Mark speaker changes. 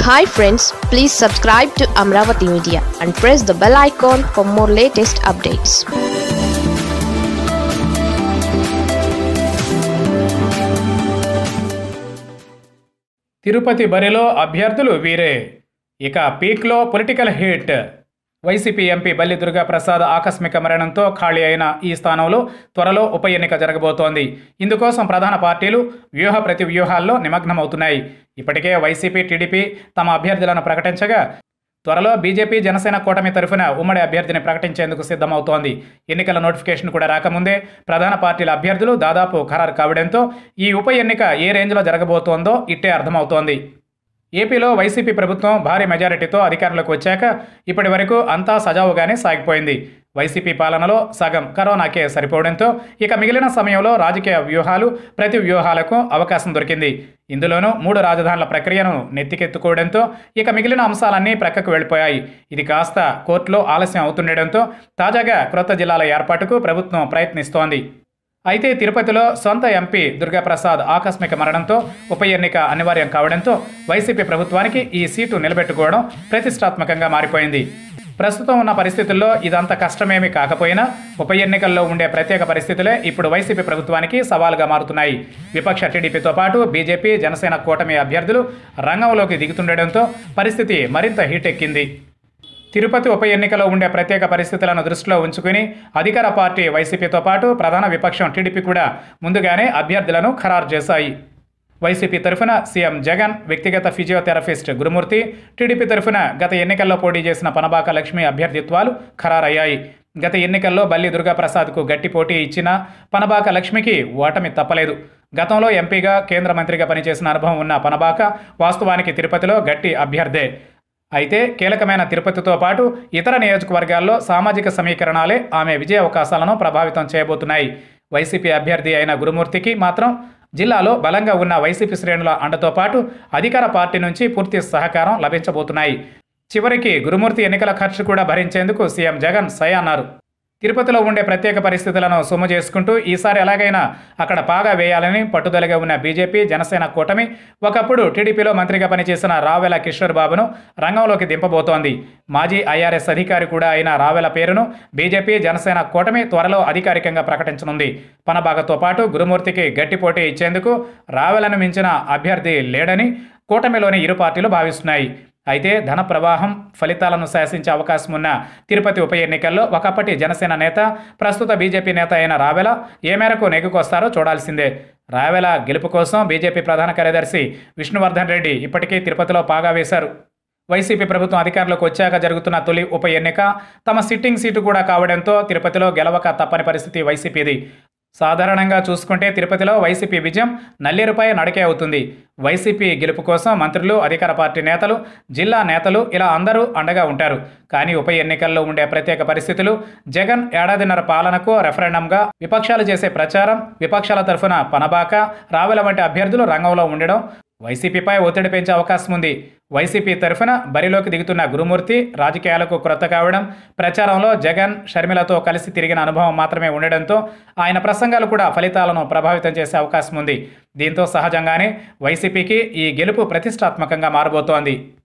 Speaker 1: hi friends please subscribe to Amaravati media and press the bell icon for more latest updates
Speaker 2: Tirupati బరిలో అభ్యర్థులు వీరే ఇక పీక్లో political hit YCP MP Balli Durga Prasad ఆకస్మిక మరణంతో ఖాళీ అయిన ఈ స్థానంలో త్వరలో ఉప ఎన్నిక జరగబోతోంది ఇందుకోసం ప్రధాన పార్టీలు వ్యూహ ప్రతి వ్యూహాల్లో నిమగ్నమవుతున్నాయి ఇప్పటికే వైసీపీ టీడీపీ తమ అభ్యర్థులను ప్రకటించగా త్వరలో బీజేపీ జనసేన కూటమి తరఫున ఉమ్మడి అభ్యర్థిని ప్రకటించేందుకు సిద్ధమవుతోంది ఎన్నికల నోటిఫికేషన్ కూడా రాకముందే ప్రధాన పార్టీల అభ్యర్థులు దాదాపు ఖరారు కావడంతో ఈ ఉప ఎన్నిక ఏ రేంజ్లో జరగబోతోందో ఇట్టే అర్థమవుతోంది ఏపీలో వైసీపీ ప్రభుత్వం భారీ మెజారిటీతో అధికారంలోకి వచ్చాక ఇప్పటి వరకు అంతా సజావుగానే సాగిపోయింది వైసీపీ పాలనలో సగం కరోనాకే సరిపోవడంతో ఇక మిగిలిన సమయంలో రాజకీయ వ్యూహాలు ప్రతి వ్యూహాలకు అవకాశం దొరికింది ఇందులోనూ మూడు రాజధానుల ప్రక్రియను నెత్తికెత్తుకోవడంతో ఇక మిగిలిన అంశాలన్నీ ప్రక్కకు వెళ్ళిపోయాయి ఇది కాస్త కోర్టులో ఆలస్యం అవుతుండటంతో తాజాగా క్రొత్త జిల్లాల ఏర్పాటుకు ప్రభుత్వం ప్రయత్నిస్తోంది అయితే తిరుపతిలో సొంత ఎంపీ దుర్గాప్రసాద్ ఆకస్మిక మరణంతో ఉప ఎన్నిక అనివార్యం కావడంతో వైసీపీ ప్రభుత్వానికి ఈ సీటు నిలబెట్టుకోవడం ప్రతిష్టాత్మకంగా మారిపోయింది ప్రస్తుతం ఉన్న పరిస్థితుల్లో ఇదంత కష్టమేమీ కాకపోయినా ఉప ఎన్నికల్లో ఉండే ప్రత్యేక పరిస్థితులే ఇప్పుడు వైసీపీ ప్రభుత్వానికి సవాలుగా మారుతున్నాయి విపక్ష టీడీపీతో పాటు బీజేపీ జనసేన కూటమి అభ్యర్థులు రంగంలోకి దిగుతుండటంతో పరిస్థితి మరింత హీటెక్కింది తిరుపతి ఉప ఎన్నికలో ఉండే ప్రత్యేక పరిస్థితులను దృష్టిలో ఉంచుకుని అధికార పార్టీ వైసీపీతో పాటు ప్రధాన విపక్షం టీడీపీ కూడా ముందుగానే అభ్యర్థులను ఖరారు చేశాయి వైసీపీ తరఫున సీఎం జగన్ వ్యక్తిగత ఫిజియోథెరపిస్ట్ గురుమూర్తి టీడీపీ తరఫున గత ఎన్నికల్లో పోటీ చేసిన పనబాక లక్ష్మి అభ్యర్థిత్వాలు ఖరారయ్యాయి గత ఎన్నికల్లో బల్లి దుర్గాప్రసాద్కు గట్టి పోటీ ఇచ్చిన పనబాక లక్ష్మికి ఓటమి తప్పలేదు గతంలో ఎంపీగా కేంద్ర మంత్రిగా పనిచేసిన అనుభవం ఉన్న పనబాక వాస్తవానికి తిరుపతిలో గట్టి అభ్యర్థే అయితే కీలకమైన తిరుపతితో పాటు ఇతర నియోజకవర్గాల్లో సామాజిక సమీకరణాలే ఆమె విజయ అవకాశాలను ప్రభావితం చేయబోతున్నాయి వైసీపీ అభ్యర్థి అయిన గురుమూర్తికి మాత్రం జిల్లాలో బలంగా ఉన్న వైసీపీ శ్రేణుల అండతో పాటు అధికార పార్టీ నుంచి పూర్తి సహకారం లభించబోతున్నాయి చివరికి గురుమూర్తి ఎన్నికల ఖర్చు కూడా భరించేందుకు సీఎం జగన్ సై అన్నారు తిరుపతిలో ఉండే ప్రత్యేక పరిస్థితులను సొమ్ము చేసుకుంటూ ఈసారి ఎలాగైనా అక్కడ పాగా వేయాలని పట్టుదలగా ఉన్న బీజేపీ జనసేన కూటమి ఒకప్పుడు టీడీపీలో మంత్రిగా పనిచేసిన రావెల కిషోర్ బాబును రంగంలోకి దింపబోతోంది మాజీ ఐఆర్ఎస్ అధికారి కూడా అయిన రావెల పేరును బీజేపీ జనసేన కూటమి త్వరలో అధికారికంగా ప్రకటించనుంది పనబాగతో పాటు గురుమూర్తికి గట్టి పోటీ ఇచ్చేందుకు రావెలను మించిన అభ్యర్థి లేడని కూటమిలోని ఇరు పార్టీలు భావిస్తున్నాయి అయితే ధన ప్రవాహం ఫలితాలను శాసించే అవకాశం ఉన్న తిరుపతి ఉప ఎన్నికల్లో ఒకప్పటి జనసేన నేత ప్రస్తుత బీజేపీ నేత అయిన రావెల ఏ మేరకు నెగ్గుకొస్తారో చూడాల్సిందే రావెల గెలుపు కోసం బీజేపీ ప్రధాన కార్యదర్శి విష్ణువర్ధన్ రెడ్డి ఇప్పటికే తిరుపతిలో పాగా వేశారు వైసీపీ ప్రభుత్వం అధికారంలోకి వచ్చాక జరుగుతున్న తొలి ఉప ఎన్నిక తమ సిట్టింగ్ సీటు కూడా కావడంతో తిరుపతిలో గెలవక తప్పని పరిస్థితి వైసీపీది సాధారణంగా చూసుకుంటే తిరుపతిలో వైసీపీ విజయం నల్లేరుపై నడకే అవుతుంది వైసీపీ గెలుపు కోసం మంత్రులు అధికార పార్టీ నేతలు జిల్లా నేతలు ఇలా అందరూ అండగా ఉంటారు కానీ ఉప ఎన్నికల్లో ఉండే ప్రత్యేక పరిస్థితులు జగన్ ఏడాదిన్నర పాలనకు రెఫరెండంగా విపక్షాలు చేసే ప్రచారం విపక్షాల తరఫున పనబాక రావెల వంటి అభ్యర్థులు రంగంలో ఉండడం వైసీపీపై ఒత్తిడి పెంచే అవకాశం ఉంది వైసీపీ తరఫున బరిలోకి దిగుతున్న గురుమూర్తి రాజకీయాలకు క్రొత్త కావడం ప్రచారంలో జగన్ షర్మిలతో కలిసి తిరిగిన అనుభవం మాత్రమే ఉండడంతో ఆయన ప్రసంగాలు కూడా ఫలితాలను ప్రభావితం చేసే అవకాశం ఉంది దీంతో సహజంగానే వైసీపీకి ఈ గెలుపు ప్రతిష్టాత్మకంగా మారబోతోంది